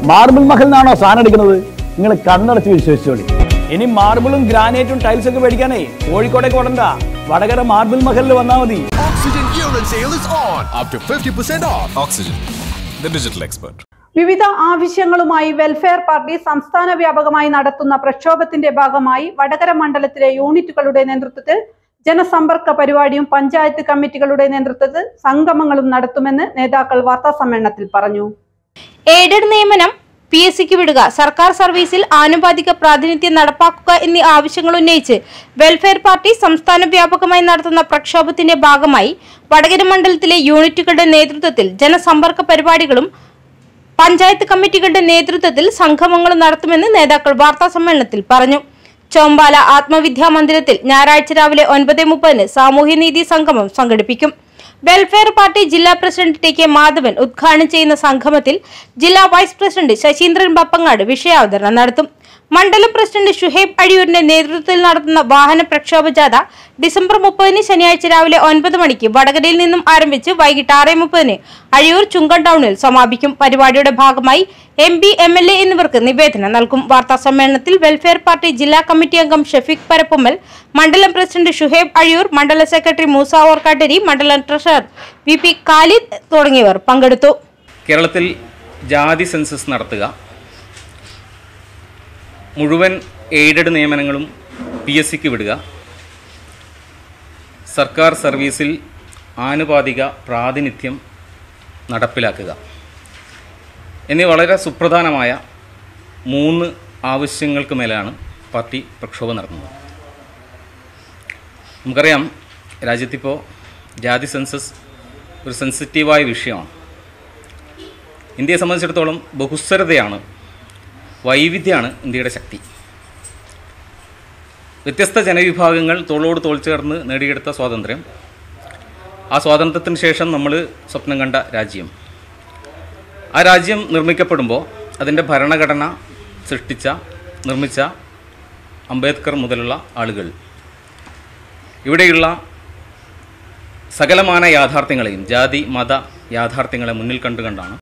Marble Mahal നിന്നാണോ സാധനം എടുക്കുന്നത് നിങ്ങൾ കണ്ണടച്ച് വിശ്വസിച്ചോളി ഇനി മാർബിളും ഗ്രാനൈറ്റും ടൈൽസ് ഒക്കെ മേടിക്കാനേ കോഴിക്കോടേക്ക് ഓടണ്ട വടകര മാർബിൾ മഹലിൽ വന്നാൽ മതി Oxygen year end sale is on. Up to 50% off. Oxygen, the digital expert. വിവിധ ആവശ്യങ്ങളുമായി വെൽഫെയർ പാർട്ടി സംസ്ഥാന വ്യാപകമായി നടത്തുന്ന പ്രക്ഷോഭത്തിന്റെ ഭാഗമായി വടകര മണ്ഡലത്തിലെ യൂണിറ്റുകളുടെ നേതൃത്വത്തിൽ ജനസമ്പർക്ക പരിപാടിയും പഞ്ചായത്ത് കമ്മിറ്റികളുടെ നേതൃത്വത്തിൽ സംഗമങ്ങളും നടത്തുമെന്ന് നേതാക്കൾ വാർത്താസമ്മേളനത്തിൽ പറഞ്ഞു എയ്ഡഡ് നിയമനം പി എസ് സിക്ക് വിടുക സർക്കാർ സർവീസിൽ ആനുപാതിക പ്രാതിനിധ്യം നടപ്പാക്കുക എന്നീ ആവശ്യങ്ങൾ ഉന്നയിച്ച് വെൽഫെയർ പാർട്ടി സംസ്ഥാന വ്യാപകമായി നടത്തുന്ന പ്രക്ഷോഭത്തിന്റെ ഭാഗമായി വടകര മണ്ഡലത്തിലെ യൂണിറ്റുകളുടെ നേതൃത്വത്തിൽ ജനസമ്പർക്ക പരിപാടികളും പഞ്ചായത്ത് കമ്മിറ്റികളുടെ നേതൃത്വത്തിൽ സംഗമങ്ങളും നടത്തുമെന്ന് നേതാക്കൾ വാർത്താസമ്മേളനത്തിൽ പറഞ്ഞു ചോമ്പാല ആത്മവിദ്യാ മന്ദിരത്തിൽ ഞായറാഴ്ച രാവിലെ ഒൻപത് മുപ്പതിന് സാമൂഹ്യനീതി സംഗമം സംഘടിപ്പിക്കും വെൽഫെയർ പാർട്ടി ജില്ലാ പ്രസിഡന്റ് ടി കെ മാധവൻ ഉദ്ഘാടനം ചെയ്യുന്ന സംഗമത്തിൽ ജില്ലാ വൈസ് പ്രസിഡന്റ് ശശീന്ദ്രൻ ബപ്പങ്ങാട് വിഷയാവതരണം നടത്തും മണ്ഡലം പ്രസിഡന്റ് ഷുഹൈബ് അഴിയൂരിന്റെ നേതൃത്വത്തിൽ നടത്തുന്ന വാഹന പ്രക്ഷോഭ ജാഥ ഡിസംബർ മുപ്പതിന് ശനിയാഴ്ച രാവിലെ ഒൻപത് മണിക്ക് വടകരയിൽ നിന്നും ആരംഭിച്ച് വൈകിട്ട് ആറ് മുപ്പതിന് അഴിയൂർ ചുങ്കൻ ടൗണിൽ സമാപിക്കും പരിപാടിയുടെ ഭാഗമായി M P M L A എന്നിവർക്ക് നിവേദനം നൽകും വാർത്താ സമ്മേളനത്തിൽ വെൽഫെയർ പാർട്ടി ജില്ലാ കമ്മിറ്റി അംഗം ഷഫീഖ് പരപ്പുമ്മൽ മണ്ഡലം പ്രസിഡന്റ് ഷുഹൈബ് അഴിയൂർ മണ്ഡല സെക്രട്ടറി മൂസ ഓർക്കാട്ടരി മണ്ഡലം ട്രഷറർ വി പി ഖാലിദ് തുടങ്ങിയവർ പങ്കെടുത്തു കേരളത്തിൽ ജാതി സെൻസസ് നടത്തുക മുഴുവൻ എയ്ഡഡ് നിയമനങ്ങളും പി എസ് സിക്ക് വിടുക സർക്കാർ സർവീസിൽ ആനുപാതിക പ്രാതിനിധ്യം നടപ്പിലാക്കുക എന്നീ വളരെ സുപ്രധാനമായ മൂന്ന് ആവശ്യങ്ങൾക്ക് മേലാണ് പാർട്ടി പ്രക്ഷോഭം നടത്തുന്നത് നമുക്കറിയാം രാജ്യത്തിപ്പോൾ ജാതി സെൻസസ് ഒരു സെൻസിറ്റീവായ വിഷയമാണ് ഇന്ത്യയെ സംബന്ധിച്ചിടത്തോളം ബഹുസ്വരതയാണ് വൈവിധ്യമാണ് ഇന്ത്യയുടെ ശക്തി വ്യത്യസ്ത ജനവിഭാഗങ്ങൾ തോളോട് തോൾ ചേർന്ന് നേടിയെടുത്ത സ്വാതന്ത്ര്യം ആ സ്വാതന്ത്ര്യത്തിന് ശേഷം നമ്മൾ സ്വപ്നം കണ്ട രാജ്യം ആ രാജ്യം നിർമ്മിക്കപ്പെടുമ്പോൾ അതിൻ്റെ ഭരണഘടന സൃഷ്ടിച്ച നിർമ്മിച്ച അംബേദ്കർ മുതലുള്ള ആളുകൾ ഇവിടെയുള്ള സകലമാന യാഥാർത്ഥ്യങ്ങളെയും ജാതി മത യാഥാർത്ഥ്യങ്ങളെ മുന്നിൽ കണ്ടുകൊണ്ടാണ്